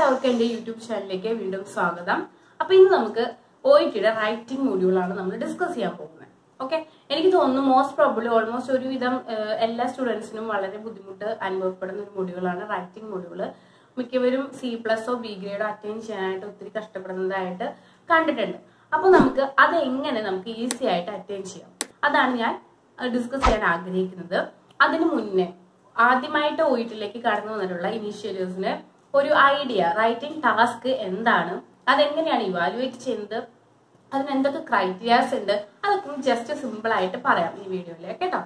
എല്ലാവർക്കും എന്റെ യൂട്യൂബ് ചാനലിലേക്ക് വീണ്ടും സ്വാഗതം അപ്പൊ ഇന്ന് നമുക്ക് ഒയിറ്റിയുടെ റൈറ്റിംഗ് മൊഡ്യൂളാണ് നമ്മൾ ഡിസ്കസ് ചെയ്യാൻ പോകുന്നത് ഓക്കെ എനിക്ക് തോന്നുന്നു മോസ്റ്റ് പ്രോബ്ലി ഓൾമോസ്റ്റ് ഒരുവിധം ഏഹ്, എല്ലാ സ്റ്റുഡൻസിനും വളരെ ബുദ്ധിമുട്ട് അനുഭവപ്പെടുന്ന ഒരു മൊഡ്യൂളാണ് റൈറ്റിംഗ് മൊഡ്യൂള് മിക്കവരും സി പ്ലസോ ബി ഗ്രേഡോ അറ്റൈൻ ചെയ്യാനായിട്ട് ഒത്തിരി കഷ്ടപ്പെടുന്നതായിട്ട് കണ്ടിട്ടുണ്ട് അപ്പൊ നമുക്ക് അത് എങ്ങനെ നമുക്ക് ഈസി ആയിട്ട് അറ്റൈൻ ചെയ്യാം അതാണ് ഞാൻ ഡിസ്കസ് ചെയ്യാൻ ആഗ്രഹിക്കുന്നത് അതിനു മുന്നേ ആദ്യമായിട്ട് ഒയിറ്റിലേക്ക് കടന്നു വന്നിട്ടുള്ള ഇനീഷ്യേറ്റീവ്സിന് ഒരു ഐഡിയ റൈറ്റിംഗ് ടാസ്ക് എന്താണ് അതെങ്ങനെയാണ് ഇവാലുവേറ്റ് ചെയ്യുന്നത് അതിന് എന്തൊക്കെ ക്രൈറ്റീരിയാസ് ഉണ്ട് അതൊക്കെ ജസ്റ്റ് സിമ്പിൾ ആയിട്ട് പറയാം ഈ വീഡിയോയില് കേട്ടോ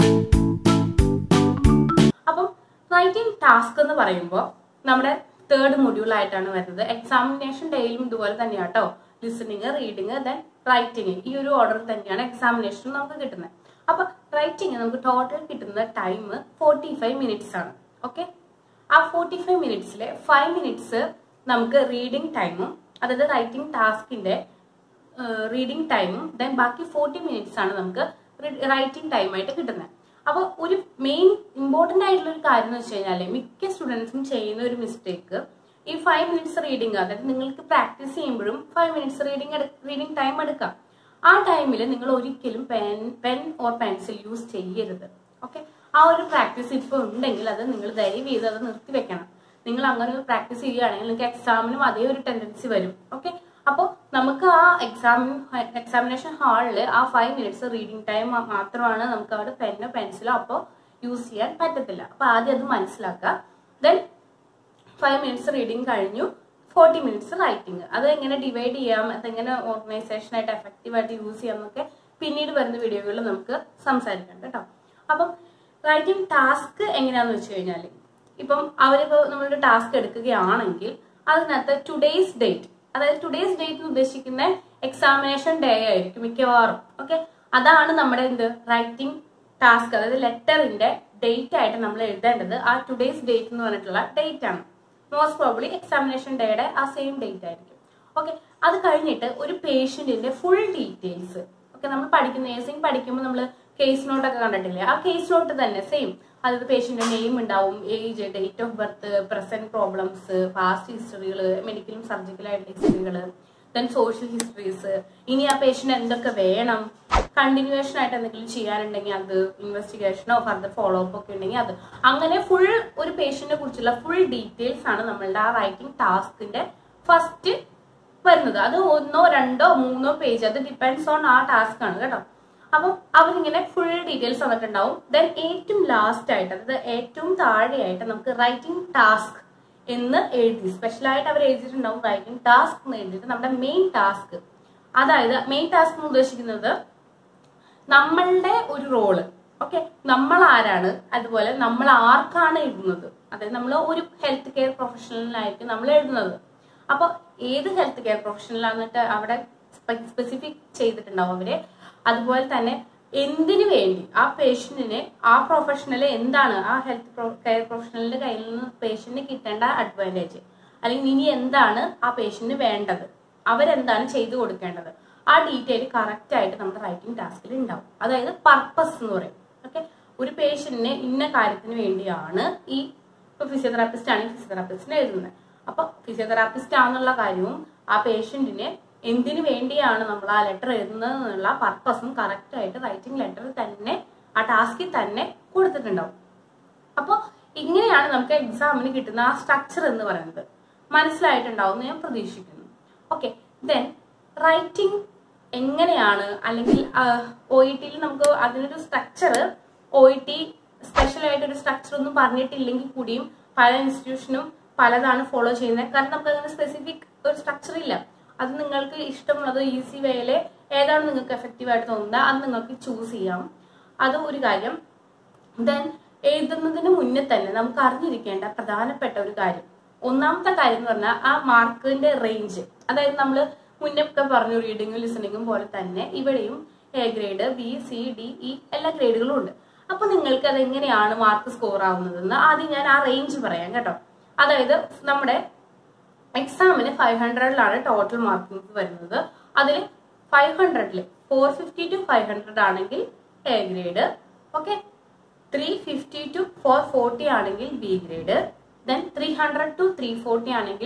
അപ്പം റൈറ്റിംഗ് ടാസ്ക് എന്ന് പറയുമ്പോൾ നമ്മുടെ തേർഡ് മൊഡ്യൂൾ ആയിട്ടാണ് വരുന്നത് എക്സാമിനേഷൻ ഡേയിലും ഇതുപോലെ തന്നെയാണ് കേട്ടോ ലിസണിങ് റീഡിങ് ദെൻ റൈറ്റിംഗ് ഈ ഒരു ഓർഡർ തന്നെയാണ് എക്സാമിനേഷൻ നമുക്ക് കിട്ടുന്നത് അപ്പൊ റൈറ്റിംഗ് നമുക്ക് ടോട്ടൽ കിട്ടുന്ന ടൈം ഫോർട്ടി ഫൈവ് മിനിറ്റ്സ് ആണ് ഓക്കെ ആ ഫോർട്ടി ഫൈവ് മിനിറ്റ്സിലെ ഫൈവ് മിനിറ്റ്സ് നമുക്ക് റീഡിംഗ് ടൈമും അതായത് റൈറ്റിംഗ് ടാസ്കിന്റെ റീഡിംഗ് ടൈമും ദെൻ ബാക്കി ഫോർട്ടി മിനിറ്റ്സ് ആണ് നമുക്ക് റൈറ്റിംഗ് ടൈമായിട്ട് കിട്ടുന്നത് അപ്പോൾ ഒരു മെയിൻ ഇമ്പോർട്ടന്റ് ആയിട്ടുള്ള ഒരു കാര്യം എന്ന് വെച്ച് കഴിഞ്ഞാൽ മിക്ക സ്റ്റുഡൻസും ചെയ്യുന്ന ഒരു മിസ്റ്റേക്ക് ഈ ഫൈവ് മിനിറ്റ്സ് റീഡിങ് അതായത് നിങ്ങൾക്ക് പ്രാക്ടീസ് ചെയ്യുമ്പോഴും five minutes reading reading time എടുക്കാം ആ ടൈമിൽ നിങ്ങൾ ഒരിക്കലും pen pen or pencil use ചെയ്യരുത് ഓക്കെ ആ ഒരു പ്രാക്ടീസ് ഇപ്പോൾ ഉണ്ടെങ്കിൽ അത് നിങ്ങൾ ദയവ് ചെയ്ത് അത് നിർത്തി വെക്കണം നിങ്ങൾ അങ്ങനെ ഒരു പ്രാക്ടീസ് ചെയ്യുകയാണെങ്കിൽ നിങ്ങൾക്ക് എക്സാമിനും അതേ ഒരു ടെൻഡൻസി വരും ഓക്കെ അപ്പോൾ നമുക്ക് ആ എക്സാം എക്സാമിനേഷൻ ഹാളിൽ ആ ഫൈവ് മിനിറ്റ്സ് റീഡിംഗ് ടൈം മാത്രമാണ് നമുക്ക് അവിടെ പെന്നോ പെൻസിലോ അപ്പോൾ യൂസ് ചെയ്യാൻ പറ്റത്തില്ല അപ്പോൾ ആദ്യം അത് മനസ്സിലാക്കുക ദെൻ ഫൈവ് മിനിറ്റ്സ് റീഡിങ് കഴിഞ്ഞു ഫോർട്ടി മിനിറ്റ്സ് റൈറ്റിംഗ് അത് എങ്ങനെ ഡിവൈഡ് ചെയ്യാം അതെങ്ങനെ ഓർഗനൈസേഷൻ ആയിട്ട് എഫക്റ്റീവ് ആയിട്ട് യൂസ് ചെയ്യാം എന്നൊക്കെ പിന്നീട് വരുന്ന വീഡിയോകളിൽ നമുക്ക് സംസാരിക്കാം കേട്ടോ അപ്പം റൈറ്റിംഗ് ടാസ്ക് എങ്ങനെയാന്ന് വെച്ച് കഴിഞ്ഞാൽ ഇപ്പം അവരിപ്പോ നമ്മളൊരു ടാസ്ക് എടുക്കുകയാണെങ്കിൽ അതിനകത്ത് ടുഡേയ്സ് ഡേറ്റ് അതായത് ടുഡേയ്സ് ഡേറ്റ് എന്ന് ഉദ്ദേശിക്കുന്ന എക്സാമിനേഷൻ ഡേ ആയിരിക്കും മിക്കവാറും ഓക്കെ അതാണ് നമ്മുടെ എന്ത് റൈറ്റിംഗ് ടാസ്ക് അതായത് ലെറ്ററിന്റെ ഡേറ്റ് ആയിട്ട് നമ്മൾ എഴുതേണ്ടത് ആ ടുഡേയ്സ് ഡേറ്റ് എന്ന് പറഞ്ഞിട്ടുള്ള ഡേറ്റ് ആണ് മോസ്റ്റ് പ്രോബ്ലി എക്സാമിനേഷൻ ഡേയുടെ ആ സെയിം ഡേറ്റ് ആയിരിക്കും ഓക്കെ അത് കഴിഞ്ഞിട്ട് ഒരു പേഷ്യന്റിന്റെ ഫുൾ ഡീറ്റെയിൽസ് ഓക്കെ നമ്മൾ പഠിക്കുന്ന നേഴ്സിംഗ് പഠിക്കുമ്പോൾ നമ്മൾ കേസ് നോട്ട് ഒക്കെ കണ്ടിട്ടില്ലേ ആ കേസ് നോട്ട് തന്നെ സെയിം അതായത് പേഷ്യന്റ് നെയിം ഉണ്ടാവും age date of birth present problems past ഹിസ്റ്ററികൾ മെഡിക്കലും സർജിക്കലും ആയിട്ടുള്ള ഹിസ്റ്ററികൾ ദെൻ സോഷ്യൽ ഹിസ്റ്ററീസ് ഇനി ആ പേഷ്യന്റ് എന്തൊക്കെ വേണം കണ്ടിന്യൂവേഷൻ ആയിട്ട് എന്തെങ്കിലും ചെയ്യാനുണ്ടെങ്കിൽ അത് ഇൻവെസ്റ്റിഗേഷനോ ഫർദർ ഫോളോ അപ്പ് ഒക്കെ ഉണ്ടെങ്കിൽ അത് അങ്ങനെ ഫുൾ ഒരു പേഷ്യന്റിനെ കുറിച്ചുള്ള ഫുൾ ഡീറ്റെയിൽസ് ആണ് നമ്മളുടെ ആ റൈറ്റിംഗ് ടാസ്കിന്റെ ഫസ്റ്റ് വരുന്നത് അത് ഒന്നോ രണ്ടോ മൂന്നോ പേജ് അത് ഡിപ്പെൻഡ്സ് ഓൺ ആ ടാസ്ക് ആണ് കേട്ടോ അപ്പം അവരിങ്ങനെ ഫുൾ ഡീറ്റെയിൽസ് വന്നിട്ടുണ്ടാവും ദെൻ ഏറ്റവും ലാസ്റ്റ് ആയിട്ട് അതായത് ഏറ്റവും താഴെയായിട്ട് നമുക്ക് റൈറ്റിംഗ് ടാസ്ക് എന്ന് എഴുതി സ്പെഷ്യലായിട്ട് അവർ എഴുതിയിട്ടുണ്ടാവും റൈറ്റിംഗ് ടാസ്ക് എന്ന് എഴുതിയിട്ട് നമ്മുടെ മെയിൻ ടാസ്ക് അതായത് മെയിൻ ടാസ്ക് എന്ന് ഉദ്ദേശിക്കുന്നത് നമ്മളുടെ ഒരു റോള് ഓക്കെ നമ്മൾ ആരാണ് അതുപോലെ നമ്മൾ ആർക്കാണ് എഴുതുന്നത് അതായത് നമ്മൾ ഒരു ഹെൽത്ത് കെയർ പ്രൊഫഷണലിനായിരിക്കും നമ്മൾ എഴുതുന്നത് അപ്പൊ ഏത് ഹെൽത്ത് കെയർ പ്രൊഫഷണലാന്നിട്ട് അവിടെ സ്പെസിഫിക് ചെയ്തിട്ടുണ്ടാവും അവര് അതുപോലെ തന്നെ എന്തിനു വേണ്ടി ആ പേഷ്യന്റിന് ആ പ്രൊഫഷണൽ എന്താണ് ആ ഹെൽത്ത് കെയർ പ്രൊഫഷണലിന്റെ കയ്യിൽ നിന്ന് പേഷ്യന്റിന് കിട്ടേണ്ട അഡ്വാൻറ്റേജ് അല്ലെങ്കിൽ ഇനി എന്താണ് ആ പേഷ്യന്റിന് വേണ്ടത് അവരെന്താണ് ചെയ്തു കൊടുക്കേണ്ടത് ആ ഡീറ്റെയിൽ കറക്റ്റ് ആയിട്ട് നമ്മുടെ റൈറ്റിംഗ് ടാസ്കിൽ ഉണ്ടാവും അതായത് പർപ്പസ് എന്ന് പറയും ഓക്കെ ഒരു പേഷ്യന്റിന് ഇന്ന കാര്യത്തിന് വേണ്ടിയാണ് ഈ ഇപ്പൊ ഫിസിയോതെറാപ്പിസ്റ്റ് ആണെങ്കിൽ ഫിസിയോതെറാപ്പിസ്റ്റിന് എഴുതുന്നത് അപ്പൊ ഫിസിയോതെറാപ്പിസ്റ്റ് ആണെന്നുള്ള കാര്യവും ആ പേഷ്യന്റിന് എന്തിനു വേണ്ടിയാണ് നമ്മൾ ആ ലെറ്റർ എഴുതുന്നത് എന്നുള്ള പർപ്പസും കറക്റ്റ് ആയിട്ട് റൈറ്റിംഗ് ലെറ്റർ തന്നെ ആ ടാസ്കിൽ തന്നെ കൊടുത്തിട്ടുണ്ടാവും അപ്പോൾ ഇങ്ങനെയാണ് നമുക്ക് എക്സാമിന് കിട്ടുന്ന ആ സ്ട്രക്ചർ എന്ന് പറയുന്നത് മനസ്സിലായിട്ടുണ്ടാവും എന്ന് ഞാൻ പ്രതീക്ഷിക്കുന്നു ഓക്കെ ദെൻ റൈറ്റിംഗ് എങ്ങനെയാണ് അല്ലെങ്കിൽ ഒ ഇ ടിയിൽ നമുക്ക് അതിനൊരു structure O E T special ആയിട്ട് ഒരു സ്ട്രക്ചർ ഒന്നും പറഞ്ഞിട്ടില്ലെങ്കിൽ കൂടിയും പല ഇൻസ്റ്റിറ്റ്യൂഷനും പലതാണ് ഫോളോ ചെയ്യുന്നത് കാരണം നമുക്ക് അങ്ങനെ സ്പെസിഫിക് ഒരു സ്ട്രക്ചർ ഇല്ല അത് നിങ്ങൾക്ക് ഇഷ്ടമുള്ളത് ഈസി വേയില് ഏതാണ് നിങ്ങൾക്ക് എഫക്റ്റീവ് ആയിട്ട് തോന്നുന്നത് അത് നിങ്ങൾക്ക് ചൂസ് ചെയ്യാം അത് ഒരു കാര്യം ദെൻ എഴുതുന്നതിന് മുന്നേ തന്നെ നമുക്ക് അറിഞ്ഞിരിക്കേണ്ട പ്രധാനപ്പെട്ട ഒരു കാര്യം ഒന്നാമത്തെ കാര്യം എന്ന് പറഞ്ഞാൽ ആ മാർക്കിന്റെ റേഞ്ച് അതായത് നമ്മൾ മുന്നേ ഒക്കെ പറഞ്ഞു റീഡിങ്ങും ലിസണിങ്ങും പോലെ തന്നെ ഇവിടെയും A grade B C D E എല്ലാ ഗ്രേഡുകളും ഉണ്ട് അപ്പൊ നിങ്ങൾക്ക് അത് എങ്ങനെയാണ് മാർക്ക് സ്കോർ ആവുന്നതെന്ന് ആദ്യം ഞാൻ ആ റേഞ്ച് പറയാം കേട്ടോ അതായത് നമ്മുടെ എക്സാമിന് ഫൈവ് ഹൺഡ്രഡിലാണ് ടോട്ടൽ മാർക്കിംഗ് വരുന്നത് അതിൽ ഫൈവ് ഹൺഡ്രഡിൽ four fifty to five hundred ആണെങ്കിൽ A grade okay three fifty to four forty ആണെങ്കിൽ B grade then three hundred to three forty ആണെങ്കിൽ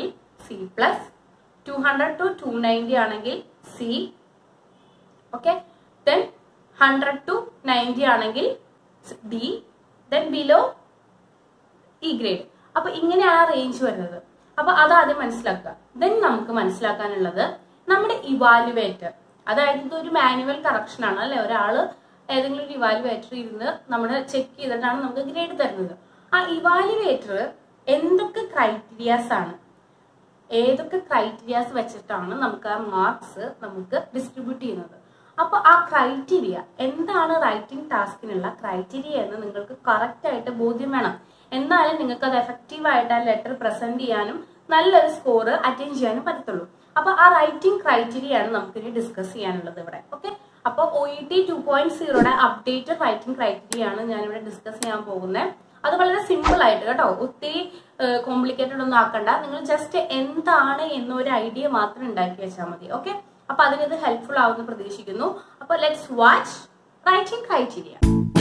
C plus two hundred to two ninety ആണെങ്കിൽ C okay then hundred to ninety ആണെങ്കിൽ D then below E grade അപ്പൊ ഇങ്ങനെയാണ് range വരുന്നത് അപ്പൊ അതാദ്യം മനസ്സിലാക്കുക ദെൻ നമുക്ക് മനസ്സിലാക്കാനുള്ളത് നമ്മുടെ ഇവാലുവേറ്റർ അതായത് ഇതൊരു മാനുവൽ കറക്ഷൻ ആണ് അല്ലെ ഒരാള് ഏതെങ്കിലും ഒരു ഇവാലുവേറ്റർ ഇരുന്ന് നമ്മുടെ ചെക്ക് ചെയ്തിട്ടാണ് നമുക്ക് ഗ്രേഡ് തരുന്നത് ആ ഇവാലുവേറ്റർ എന്തൊക്കെ ക്രൈറ്റീരിയാസ് ആണ് ഏതൊക്കെ ക്രൈറ്റീരിയാസ് വെച്ചിട്ടാണ് നമുക്ക് ആ മാർക്സ് നമുക്ക് ഡിസ്ട്രിബ്യൂട്ട് ചെയ്യുന്നത് അപ്പൊ ആ ക്രൈറ്റീരിയ എന്താണ് റൈറ്റിംഗ് ടാസ്കിനുള്ള ക്രൈറ്റീരിയ എന്ന് നിങ്ങൾക്ക് കറക്റ്റ് ആയിട്ട് ബോധ്യം വേണം എന്നാലും നിങ്ങൾക്ക് അത് എഫക്റ്റീവ് ആയിട്ട് ആ ലെറ്റർ പ്രസന്റ് ചെയ്യാനും നല്ലൊരു സ്കോർ അറ്റൈൻ ചെയ്യാനും പറ്റത്തുള്ളൂ അപ്പൊ ആ റൈറ്റിംഗ് ക്രൈറ്റീരിയ ആണ് നമുക്കിനി ഡിസ്കസ് ചെയ്യാനുള്ളത് ഇവിടെ ഓക്കെ അപ്പൊ O E T two point സീറോയുടെ അപ്ഡേറ്റഡ് റൈറ്റിംഗ് ക്രൈറ്റീരിയ ആണ് ഞാനിവിടെ ഡിസ്കസ് ചെയ്യാൻ പോകുന്നത് അത് വളരെ സിമ്പിൾ ആയിട്ട് കേട്ടോ ഒത്തിരി കോംപ്ലിക്കേറ്റഡ് ഒന്നും ആക്കണ്ട നിങ്ങൾ ജസ്റ്റ് എന്താണ് എന്നൊരു ഐഡിയ മാത്രം ഉണ്ടാക്കി വെച്ചാൽ മതി ഓക്കെ അപ്പൊ അതിനിത് ഹെൽപ്ഫുൾ ആവുമെന്ന് പ്രതീക്ഷിക്കുന്നു അപ്പൊ let's watch writing criteria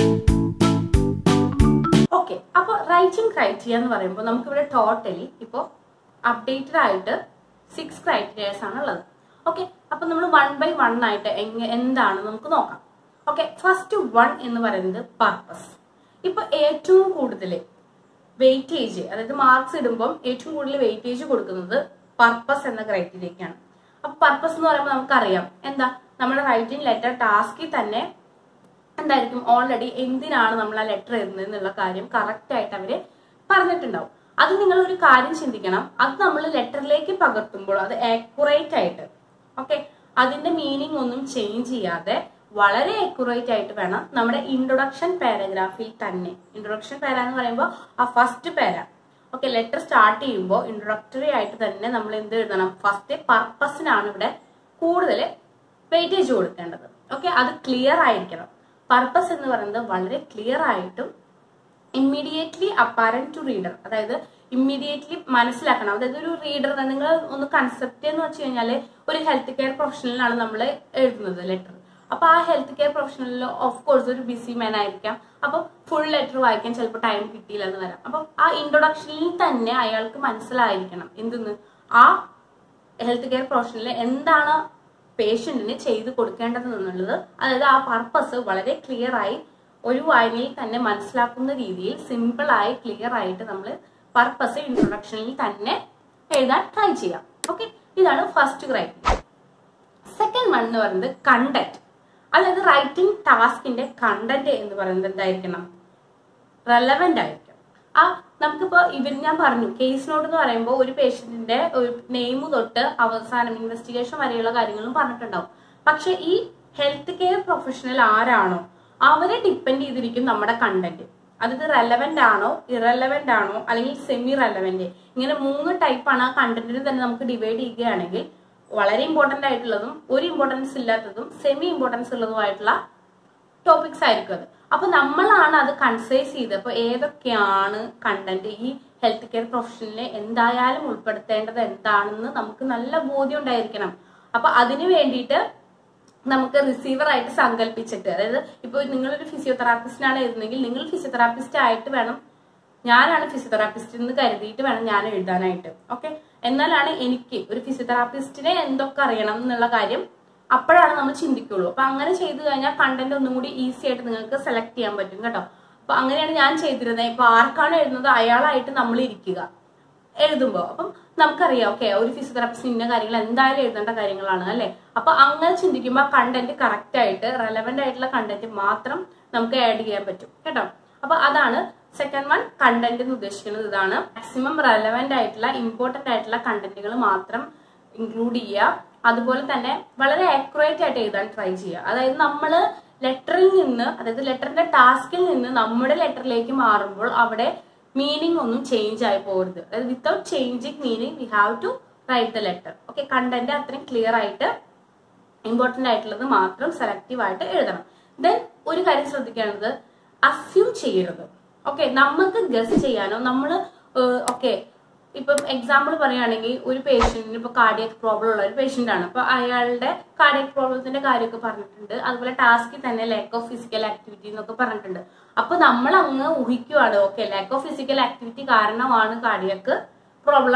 okay അപ്പോൾ റൈറ്റിംഗ് ക്രൈറ്റീരിയ എന്ന് പറയുമ്പോൾ നമുക്കിവിടെ ടോട്ടലി ഇപ്പോൾ അപ്ഡേറ്റഡ് ആയിട്ട് സിക്സ് ക്രൈറ്റീരിയസ് ആണ് ഉള്ളത് ഓക്കെ അപ്പൊ നമ്മൾ വൺ ബൈ വൺ ആയിട്ട് എങ്ങ എന്താണ് നമുക്ക് നോക്കാം ഓക്കെ ഫസ്റ്റ് വൺ എന്ന് പറയുന്നത് പർപ്പസ് ഇപ്പൊ ഏറ്റവും കൂടുതൽ വെയിറ്റേജ് അതായത് മാർക്സ് ഇടുമ്പോൾ ഏറ്റവും കൂടുതൽ വെയിറ്റേജ് കൊടുക്കുന്നത് പർപ്പസ് എന്ന ക്രൈറ്റീരിയക്കാണ് അപ്പൊ പർപ്പസ് എന്ന് പറയുമ്പോൾ നമുക്കറിയാം എന്താ നമ്മുടെ റൈറ്റിംഗ് ലെറ്റർ ടാസ്കിൽ തന്നെ എന്തായിരിക്കും ഓൾറെഡി എന്തിനാണ് നമ്മൾ ആ ലെറ്റർ എഴുതുന്നത് എന്നുള്ള കാര്യം കറക്റ്റ് ആയിട്ട് അവര് പറഞ്ഞിട്ടുണ്ടാവും അത് നിങ്ങൾ ഒരു കാര്യം ചിന്തിക്കണം അത് നമ്മൾ ലെറ്ററിലേക്ക് പകർത്തുമ്പോൾ അത് ആക്യുറേറ്റ് ആയിട്ട് ഓക്കെ അതിന്റെ മീനിങ് ഒന്നും ചേഞ്ച് ചെയ്യാതെ വളരെ അക്യുറേറ്റ് ആയിട്ട് വേണം നമ്മുടെ ഇൻട്രൊഡക്ഷൻ പാരഗ്രാഫിൽ തന്നെ ഇൻട്രൊഡക്ഷൻ പാര എന്ന് പറയുമ്പോൾ ആ first para okay letter start ചെയ്യുമ്പോൾ ഇൻട്രൊഡക്ടറി ആയിട്ട് തന്നെ നമ്മൾ എന്ത് എഴുതണം ഫസ്റ്റ് പർപ്പസിനാണ് ഇവിടെ കൂടുതൽ വെയിറ്റേജ് കൊടുക്കേണ്ടത് ഓക്കെ അത് ക്ലിയർ ആയിരിക്കണം പർപ്പസ് എന്ന് പറയുന്നത് വളരെ ക്ലിയർ ആയിട്ടും ഇമ്മീഡിയറ്റ്ലി അപ്പാരന്റ് ടു റീഡർ അതായത് ഇമ്മീഡിയറ്റ്ലി മനസ്സിലാക്കണം അതായത് ഒരു റീഡർ നിങ്ങൾ ഒന്ന് കൺസെപ്റ്റ് എന്ന് വെച്ച് കഴിഞ്ഞാല് ഒരു ഹെൽത്ത് കെയർ പ്രൊഫഷണലിനാണ് നമ്മൾ എഴുതുന്നത് ലെറ്റർ അപ്പൊ ആ ഹെൽത്ത് കെയർ പ്രൊഫഷണലിൽ ഓഫ് കോഴ്സ് ഒരു ബിസി മാൻ ആയിരിക്കാം അപ്പൊ ഫുൾ ലെറ്റർ വായിക്കാൻ ചിലപ്പോൾ ടൈം കിട്ടിയില്ല എന്ന് വരാം അപ്പൊ ആ ഇൻട്രൊഡക്ഷനിൽ തന്നെ അയാൾക്ക് മനസ്സിലായിരിക്കണം എന്തെന്ന് ആ ഹെൽത്ത് കെയർ പ്രൊഫഷണലിൽ എന്താണ് പേഷ്യന്റിന് ചെയ്ത് കൊടുക്കേണ്ടത് എന്നുള്ളത് അതായത് ആ പർപ്പസ് വളരെ ക്ലിയർ ആയി ഒരു വായനയിൽ തന്നെ മനസ്സിലാക്കുന്ന രീതിയിൽ സിമ്പിൾ ആയി ക്ലിയർ ആയിട്ട് നമ്മൾ പർപ്പസ് ഇൻട്രൊഡക്ഷനിൽ തന്നെ എഴുതാൻ ട്രൈ ചെയ്യാം ഓക്കെ ഇതാണ് ഫസ്റ്റ് ക്രൈറ്റീരിയ സെക്കൻഡ് വൺ എന്ന് പറയുന്നത് കണ്ടന്റ് അതായത് റൈറ്റിംഗ് ടാസ്കിന്റെ കണ്ടന്റ് എന്ന് പറയുന്നത് എന്തായിരിക്കണം റെലവെന്റ് ആയിരിക്കണം ആ നമുക്കിപ്പോ ഇവർ ഞാൻ പറഞ്ഞു കേസ് നോട്ട് എന്ന് പറയുമ്പോൾ ഒരു പേഷ്യന്റിന്റെ ഒരു നെയിം തൊട്ട് അവസാനം ഇൻവെസ്റ്റിഗേഷൻ വരെയുള്ള കാര്യങ്ങളും പറഞ്ഞിട്ടുണ്ടാവും പക്ഷെ ഈ ഹെൽത്ത് കെയർ പ്രൊഫഷണൽ ആരാണോ അവരെ ഡിപ്പെൻഡ് ചെയ്തിരിക്കും നമ്മുടെ കണ്ടന്റ് അതായത് റെലവെന്റ് ആണോ ഇറലവെന്റ് ആണോ അല്ലെങ്കിൽ സെമി റെലവെന്റ് ഇങ്ങനെ മൂന്ന് ടൈപ്പാണ് ആ കണ്ടന്റിന് തന്നെ നമുക്ക് ഡിവൈഡ് ചെയ്യുകയാണെങ്കിൽ വളരെ ഇമ്പോർട്ടന്റ് ആയിട്ടുള്ളതും ഒരു ഇമ്പോർട്ടൻസ് ഇല്ലാത്തതും സെമി ഇമ്പോർട്ടൻസ് ഉള്ളതുമായിട്ടുള്ള ടോപ്പിക്സ് ആയിരിക്കും അത് അപ്പൊ നമ്മളാണ് അത് കൺസൈസ് ചെയ്ത് അപ്പൊ ഏതൊക്കെയാണ് കണ്ടന്റ് ഈ ഹെൽത്ത് കെയർ പ്രൊഫഷനിലെ എന്തായാലും ഉൾപ്പെടുത്തേണ്ടത് എന്താണെന്ന് നമുക്ക് നല്ല ബോധ്യം ഉണ്ടായിരിക്കണം അപ്പൊ അതിനു വേണ്ടിയിട്ട് നമുക്ക് റിസീവർ ആയിട്ട് സങ്കല്പിച്ചിട്ട് അതായത് ഇപ്പൊ നിങ്ങളൊരു ഫിസിയോതെറാപ്പിസ്റ്റിനാണ് എഴുതുന്നെങ്കിൽ നിങ്ങൾ ഫിസിയോതെറാപ്പിസ്റ്റ് ആയിട്ട് വേണം ഞാനാണ് ഫിസിയോതെറാപ്പിസ്റ്റ് എന്ന് കരുതിയിട്ട് വേണം ഞാൻ എഴുതാനായിട്ട് ഓക്കെ എന്നാലാണ് എനിക്ക് ഒരു ഫിസിയോതെറാപ്പിസ്റ്റിനെ എന്തൊക്കെ അറിയണം എന്നുള്ള കാര്യം അപ്പോഴാണ് നമ്മൾ ചിന്തിക്കുള്ളൂ അപ്പൊ അങ്ങനെ ചെയ്തു കഴിഞ്ഞാൽ കണ്ടന്റ് ഒന്നും കൂടി ഈസി ആയിട്ട് നിങ്ങൾക്ക് സെലക്ട് ചെയ്യാൻ പറ്റും കേട്ടോ അപ്പൊ അങ്ങനെയാണ് ഞാൻ ചെയ്തിരുന്നത് ഇപ്പൊ ആർക്കാണ് എഴുതുന്നത് അയാളായിട്ട് നമ്മൾ ഇരിക്കുക എഴുതുമ്പോൾ അപ്പം നമുക്കറിയാം ഓക്കെ ഒരു ഫിസിയോതെറാപ്പിസ്റ്റ് ഇന്ന കാര്യങ്ങൾ എന്തായാലും എഴുതേണ്ട കാര്യങ്ങളാണ് അല്ലെ അപ്പൊ അങ്ങനെ ചിന്തിക്കുമ്പോൾ കണ്ടന്റ് കറക്റ്റ് ആയിട്ട് റെലവെന്റ് ആയിട്ടുള്ള കണ്ടന്റ് മാത്രം നമുക്ക് ആഡ് ചെയ്യാൻ പറ്റും കേട്ടോ അപ്പൊ അതാണ് സെക്കൻഡ് വൺ കണ്ടന്റ് എന്ന് ഉദ്ദേശിക്കുന്നത് ഇതാണ് മാക്സിമം റെലവെന്റ് ആയിട്ടുള്ള ഇമ്പോർട്ടന്റ് ആയിട്ടുള്ള കണ്ടന്റുകൾ മാത്രം ഇൻക്ലൂഡ് ചെയ്യുക അതുപോലെ തന്നെ വളരെ ആക്യുറേറ്റ് ആയിട്ട് എഴുതാൻ ട്രൈ ചെയ്യുക അതായത് നമ്മൾ ലെറ്ററിൽ നിന്ന് അതായത് ലെറ്ററിന്റെ ടാസ്കിൽ നിന്ന് നമ്മുടെ ലെറ്ററിലേക്ക് മാറുമ്പോൾ അവിടെ മീനിങ് ഒന്നും ചേഞ്ച് ആയി പോകരുത് അതായത് without changing meaning we have to write the letter okay content അത്രയും ക്ലിയർ ആയിട്ട് ഇമ്പോർട്ടന്റ് ആയിട്ടുള്ളത് മാത്രം സെലക്റ്റീവ് ആയിട്ട് എഴുതണം ദെൻ ഒരു കാര്യം ശ്രദ്ധിക്കേണ്ടത് അസ്യൂം ചെയ്യരുത് ഓക്കെ നമുക്ക് ഗസ് ചെയ്യാനോ നമ്മൾ ഓക്കെ ഇപ്പം എക്സാമ്പിൾ പറയുകയാണെങ്കിൽ ഒരു പേഷ്യന്റിന് ഇപ്പൊ കാർഡിയക് പ്രോബ്ലം ഉള്ള ഒരു പേഷ്യന്റ് ആണ് അപ്പൊ അയാളുടെ കാർഡിയക് പ്രോബ്ലത്തിന്റെ കാര്യമൊക്കെ പറഞ്ഞിട്ടുണ്ട് അതുപോലെ ടാസ്കിൽ തന്നെ ലാക്ക് ഓഫ് ഫിസിക്കൽ ആക്ടിവിറ്റി എന്നൊക്കെ പറഞ്ഞിട്ടുണ്ട് അപ്പൊ നമ്മൾ അങ്ങ് ഊഹിക്കുവാണ് okay lack of physical activity കാരണമാണ് കാർഡിയക്ക് പ്രോബ്ലം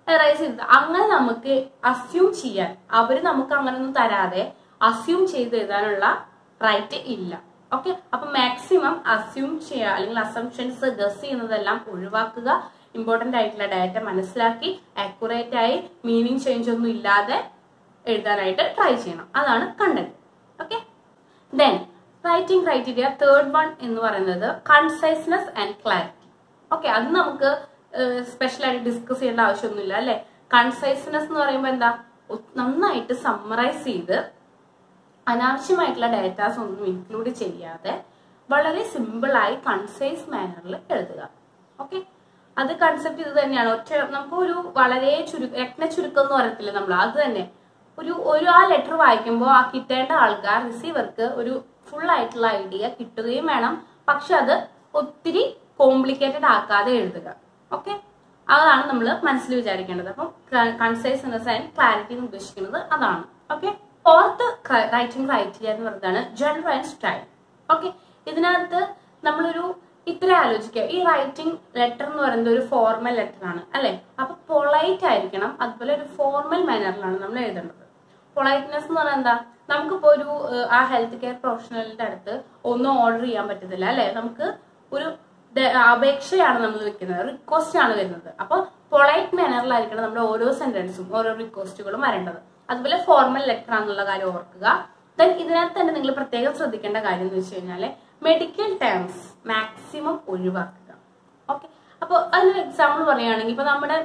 എറൈസ് ചെയ്തത് അങ്ങനെ നമുക്ക് അസ്യൂം ചെയ്യാൻ അവര് നമുക്ക് അങ്ങനെ ഒന്നും തരാതെ അസ്യൂം ചെയ്ത് എഴുതാനുള്ള റൈറ്റ് ഇല്ല ഓക്കെ അപ്പൊ മാക്സിമം അസ്യൂം ചെയ്യുക അല്ലെങ്കിൽ അസംഷൻസ് ഗസ് ചെയ്യുന്നതെല്ലാം ഒഴിവാക്കുക ഇമ്പോർട്ടന്റ് ആയിട്ടുള്ള ഡാറ്റ മനസ്സിലാക്കി ആക്യുറേറ്റ് ആയി മീനിങ് ചേഞ്ച് ഒന്നും ഇല്ലാതെ എഴുതാനായിട്ട് ട്രൈ ചെയ്യണം അതാണ് content okay then writing criteria third one എന്ന് പറയുന്നത് കൺസൈസ്നെസ് ആൻഡ് ക്ലാരിറ്റി ഓക്കെ അത് നമുക്ക് സ്പെഷ്യൽ ആയിട്ട് ഡിസ്കസ് ചെയ്യേണ്ട ആവശ്യമൊന്നുമില്ല അല്ലെ കൺസൈസ്നെസ് എന്ന് പറയുമ്പോൾ എന്താ ഒ- നന്നായിട്ട് സമ്മറൈസ് ചെയ്ത് അനാവശ്യമായിട്ടുള്ള ഡാറ്റാസ് ഒന്നും ഇൻക്ലൂഡ് ചെയ്യാതെ വളരെ സിമ്പിളായി കൺസൈസ് മാനറിൽ എഴുതുക ഓക്കെ അത് കൺസെപ്റ്റ് ഇത് തന്നെയാണ് ഒറ്റ നമുക്ക് ഒരു വളരെ ചുരു രത്ന ചുരുക്കം എന്ന് പറയത്തില്ല നമ്മൾ അത് തന്നെ ഒരു ഒരു ആ ലെറ്റർ വായിക്കുമ്പോൾ ആ കിട്ടേണ്ട ആൾക്കാർ റിസീവർക്ക് ഒരു ഫുൾ ആയിട്ടുള്ള ഐഡിയ കിട്ടുകയും വേണം പക്ഷെ അത് ഒത്തിരി കോംപ്ലിക്കേറ്റഡ് ആക്കാതെ എഴുതുക ഓക്കെ അതാണ് നമ്മൾ മനസ്സിൽ വിചാരിക്കേണ്ടത് അപ്പം കൺസൈസ്നെസ് ആൻഡ് ക്ലാരിറ്റി എന്ന് ഉദ്ദേശിക്കുന്നത് അതാണ് ഓക്കെ ഫോർത്ത് റൈറ്റിംഗ് ക്രൈറ്റീരിയ എന്ന് പറയുന്നതാണ് ജനറൽ ആൻഡ് സ്റ്റൈൽ ഓക്കെ ഇതിനകത്ത് നമ്മളൊരു ഇത്ര ആലോചിക്കുക ഈ റൈറ്റിംഗ് ലെറ്റർ എന്ന് പറയുന്നത് ഒരു ഫോർമൽ ലെറ്റർ ആണ് അല്ലെ അപ്പൊ പൊളൈറ്റ് ആയിരിക്കണം അതുപോലെ ഒരു ഫോർമൽ മാനറിലാണ് നമ്മൾ എഴുതേണ്ടത് പൊളൈറ്റ്നെസ് എന്ന് പറഞ്ഞാൽ എന്താ നമുക്കിപ്പോ ഒരു ഏഹ്, ആ ഹെൽത്ത് കെയർ പ്രൊഫഷണലിന്റെ അടുത്ത് ഒന്നും ഓർഡർ ചെയ്യാൻ പറ്റത്തില്ല അല്ലെ നമുക്ക് ഒരു ദ- അപേക്ഷയാണ് നമ്മൾ വെക്കുന്നത് റിക്വസ്റ്റ് ആണ് വരുന്നത് അപ്പൊ പൊളൈറ്റ് മാനറിലായിരിക്കണം നമ്മുടെ ഓരോ സെന്റൻസും ഓരോ റിക്വസ്റ്റുകളും വരേണ്ടത് അതുപോലെ ഫോർമൽ ലെറ്റർ ആണെന്നുള്ള കാര്യം ഓർക്കുക ദെൻ ഇതിനകത്ത് തന്നെ നിങ്ങൾ പ്രത്യേകം ശ്രദ്ധിക്കേണ്ട കാര്യം എന്ന് വെച്ച് കഴിഞ്ഞാല് മെഡിക്കൽ ടേംസ് മാക്സിമം ഒഴിവാക്കുക ഓക്കെ അപ്പോൾ അതിനൊരു എക്സാമ്പിൾ പറയുകയാണെങ്കിൽ ഇപ്പൊ നമ്മുടെ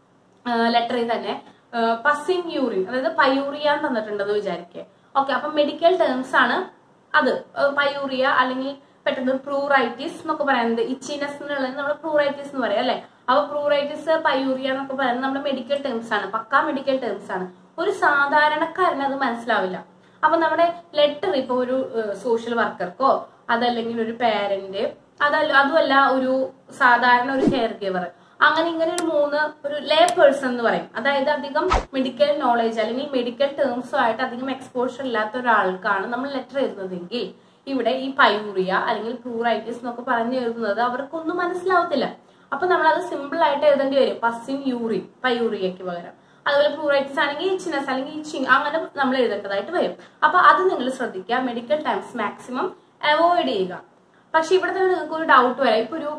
ലെറ്ററിൽ തന്നെ പസിങ് യൂറിൻ അതായത് പയൂറിയ എന്ന് തന്നിട്ടുണ്ടെന്ന് വിചാരിക്കുക ഓക്കെ അപ്പൊ മെഡിക്കൽ ടേംസ് ആണ് അത് പയൂറിയ അല്ലെങ്കിൽ പെട്ടെന്ന് പ്രൂറൈറ്റിസ് എന്നൊക്കെ പറയുന്നത് ഇച്ചിനെസ് എന്നുള്ളത് നമ്മൾ പ്രൂറൈറ്റിസ് എന്ന് പറയാം അല്ലെ അപ്പൊ പ്രൂറൈറ്റിസ് പയൂറിയ എന്നൊക്കെ പറയുന്നത് നമ്മുടെ മെഡിക്കൽ ടേംസ് ആണ് പക്കാ മെഡിക്കൽ ടേംസ് ആണ് ഒരു സാധാരണക്കാരന് അത് മനസ്സിലാവില്ല അപ്പൊ നമ്മുടെ ലെറ്റർ ഇപ്പൊ ഒരു സോഷ്യൽ വർക്കർക്കോ അതല്ലെങ്കിൽ ഒരു പേരന്റ് അതല്ല അതുമല്ല ഒരു സാധാരണ ഒരു കെയർ ഗിവർ അങ്ങനെ ഇങ്ങനെ ഒരു മൂന്ന് ഒരു ലേ പേഴ്സൺ എന്ന് പറയും അതായത് അധികം മെഡിക്കൽ നോളേജ് അല്ലെങ്കിൽ മെഡിക്കൽ ടേംസും ആയിട്ട് അധികം എക്സ്പോഷർ ഇല്ലാത്ത ഒരാൾക്കാണ് നമ്മൾ ലെറ്റർ എഴുതുന്നതെങ്കിൽ ഇവിടെ ഈ പയൂറിയ അല്ലെങ്കിൽ പ്ലൂറൈറ്റിസ് എന്നൊക്കെ പറഞ്ഞു എഴുതുന്നത് അവർക്കൊന്നും മനസ്സിലാവത്തില്ല അപ്പൊ നമ്മൾ അത് സിമ്പിൾ ആയിട്ട് എഴുതേണ്ടി വരും പസിൻ യൂറിൻ പയൂറിയയ്ക്ക് പകരം അതുപോലെ പ്ലൂറൈറ്റിസ് ആണെങ്കിൽ ഇച്ചിനസ് അല്ലെങ്കിൽ ഇച്ചിങ് അങ്ങനെ നമ്മൾ എഴുതേണ്ടതായിട്ട് വരും അപ്പൊ അത് നിങ്ങൾ ശ്രദ്ധിക്കുക മെഡിക്കൽ ടൈംസ് മാക്സിമം അവോയ്ഡ് ചെയ്യുക പക്ഷെ ഇവിടെ തന്നെ നിങ്ങൾക്ക് ഒരു ഡൗട്ട് വരാം ഇപ്പൊ ഒരു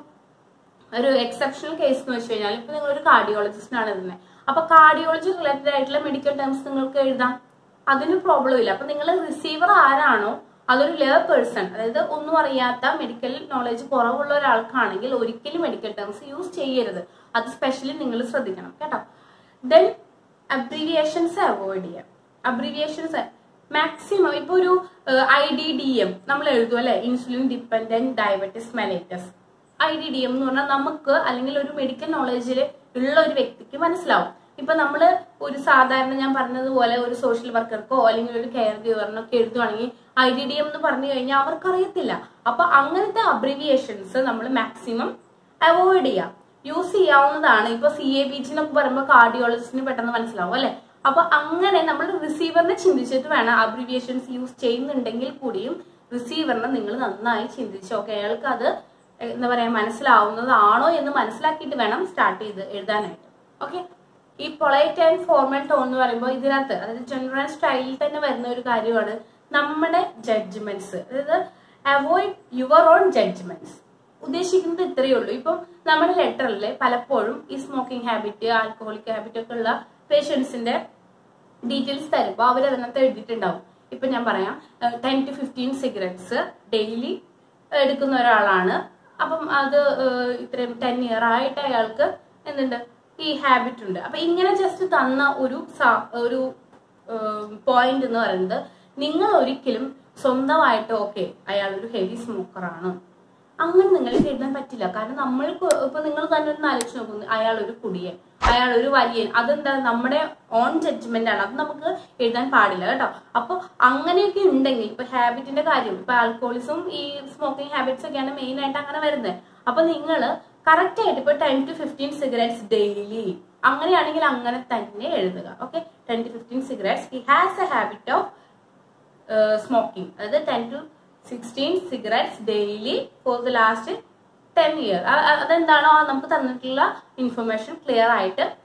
ഒരു എക്സെപ്ഷണൽ കേസ് എന്ന് വെച്ച് കഴിഞ്ഞാൽ ഇപ്പൊ നിങ്ങൾ ഒരു കാർഡിയോളജിസ്റ്റിനാണ് എഴുതുന്നത് അപ്പൊ കാർഡിയോളജി റിലേറ്റഡ് ആയിട്ടുള്ള മെഡിക്കൽ ടേംസ് നിങ്ങൾക്ക് എഴുതാം അതിന് പ്രോബ്ലം ഇല്ല അപ്പൊ നിങ്ങൾ റിസീവർ ആരാണോ അതൊരു ലേ പേഴ്സൺ അതായത് ഒന്നും അറിയാത്ത മെഡിക്കൽ നോളജ് കുറവുള്ള ഒരാൾക്കാണെങ്കിൽ ഒരിക്കലും മെഡിക്കൽ ടേംസ് യൂസ് ചെയ്യരുത് അത് സ്പെഷ്യലി നിങ്ങൾ ശ്രദ്ധിക്കണം കേട്ടോ ദെൻ അബ്രീവിയേഷൻസ് അവോയ്ഡ് ചെയ്യാം അബ്രീവിയേഷൻസ് മാക്സിമം ഇപ്പൊ ഒരു ഐ ഡി ഡി എം നമ്മൾ എഴുതും അല്ലെ insulin dependent diabetes mellitus I D D M എന്ന് പറഞ്ഞാൽ നമുക്ക് അല്ലെങ്കിൽ ഒരു മെഡിക്കൽ നോളജിൽ ഉള്ള ഒരു വ്യക്തിക്ക് മനസ്സിലാവും ഇപ്പൊ നമ്മള് ഒരു സാധാരണ ഞാൻ പറഞ്ഞതുപോലെ ഒരു സോഷ്യൽ വർക്കർക്കോ അല്ലെങ്കിൽ ഒരു കെയർ ഗിവറിനോ ഒക്കെ എഴുതുവാണെങ്കിൽ ഐ ഡി ഡി എം എന്ന് പറഞ്ഞു കഴിഞ്ഞാൽ അവർക്കറിയത്തില്ല അപ്പൊ അങ്ങനത്തെ അബ്രിവിയേഷൻസ് നമ്മൾ മാക്സിമം അവോയ്ഡ് ചെയ്യാം യൂസ് ചെയ്യാവുന്നതാണ് ഇപ്പൊ സി എ ബി ജി എന്നൊക്കെ പറയുമ്പോൾ കാർഡിയോളജിസ്റ്റിന് പെട്ടെന്ന് മനസ്സിലാവും അല്ലെ അപ്പൊ അങ്ങനെ നമ്മൾ റിസീവറിനെ ചിന്തിച്ചിട്ട് വേണം അബ്രിവിയേഷൻസ് യൂസ് ചെയ്യുന്നുണ്ടെങ്കിൽ കൂടിയും റിസീവറിനെ നിങ്ങൾ നന്നായി ചിന്തിച്ച് ഓക്കെ അയാൾക്ക് അത് എന്താ പറയാ മനസ്സിലാവുന്നതാണോ എന്ന് മനസ്സിലാക്കിയിട്ട് വേണം സ്റ്റാർട്ട് ചെയ്ത് എഴുതാനായിട്ട് ഓക്കെ ഈ പൊളൈറ്റ് ആൻഡ് ഫോർമൽ ടോൺ എന്ന് പറയുമ്പോൾ ഇതിനകത്ത് അതായത് ജനറൽ സ്റ്റൈലിൽ തന്നെ വരുന്ന ഒരു കാര്യമാണ് നമ്മുടെ ജഡ്ജ്മെന്റ്സ് അതായത് അവോയ്ഡ് യുവർ ഓൺ ജഡ്ജ്മെന്റ്സ് ഉദ്ദേശിക്കുന്നത് ഇത്രയേ ഉള്ളൂ ഇപ്പം നമ്മുടെ ലെറ്ററിൽ പലപ്പോഴും ഈ സ്മോക്കിംഗ് ഹാബിറ്റ് ആൽക്കഹോളിക് ഹാബിറ്റ് ഒക്കെ ഉള്ള പേഷ്യൻസിന്റെ ഡീറ്റെയിൽസ് തരുമ്പോൾ അവർ അതിനകത്ത് എഴുതിയിട്ടുണ്ടാവും ഇപ്പൊ ഞാൻ പറയാം ten to fifteen cigarettes daily എടുക്കുന്ന ഒരാളാണ് അപ്പം അത് ഏഹ്, ഇത്രയും ടെൻ ഇയർ ആയിട്ട് അയാൾക്ക് എന്തുണ്ട് ഈ ഹാബിറ്റ് ഉണ്ട് അപ്പൊ ഇങ്ങനെ ജസ്റ്റ് തന്ന ഒരു സ- ഒരു പോയിന്റ് എന്ന് പറയുന്നത് നിങ്ങൾ ഒരിക്കലും സ്വന്തമായിട്ട് ഓക്കെ അയാൾ ഒരു ഹെവി സ്മോക്കറാണ് അങ്ങനെ നിങ്ങൾക്ക് എഴുതാൻ പറ്റില്ല കാരണം നമ്മൾക്ക് ഇപ്പൊ നിങ്ങൾ തന്നെ ഒന്ന് ആലോചിച്ച് നോക്കുന്നു അയാൾ ഒരു കുടിയൻ അയാൾ ഒരു വലിയൻ അതെന്താ നമ്മുടെ ഓൺ ജഡ്ജ്മെന്റ് ആണ് അത് നമുക്ക് എഴുതാൻ പാടില്ല കേട്ടോ അപ്പൊ അങ്ങനെയൊക്കെ ഉണ്ടെങ്കിൽ ഇപ്പൊ ഹാബിറ്റിന്റെ കാര്യം ഇപ്പൊ ആൽക്കോളിസും ഈ സ്മോക്കിംഗ് ഹാബിറ്റ്സ് ഒക്കെയാണ് മെയിൻ ആയിട്ട് അങ്ങനെ വരുന്നത് അപ്പൊ നിങ്ങൾ കറക്റ്റ് ആയിട്ട് ഇപ്പൊ ten to fifteen cigarettes daily അങ്ങനെയാണെങ്കിൽ അങ്ങനെ തന്നെ എഴുതുക okay ten to fifteen cigarettes he has a habit of smoking അതായത് ten to sixteen cigarettes daily for the last ten year അതെന്താണോ ആ നമുക്ക് തന്നിട്ടുള്ള ഇൻഫർമേഷൻ ക്ലിയർ ആയിട്ട്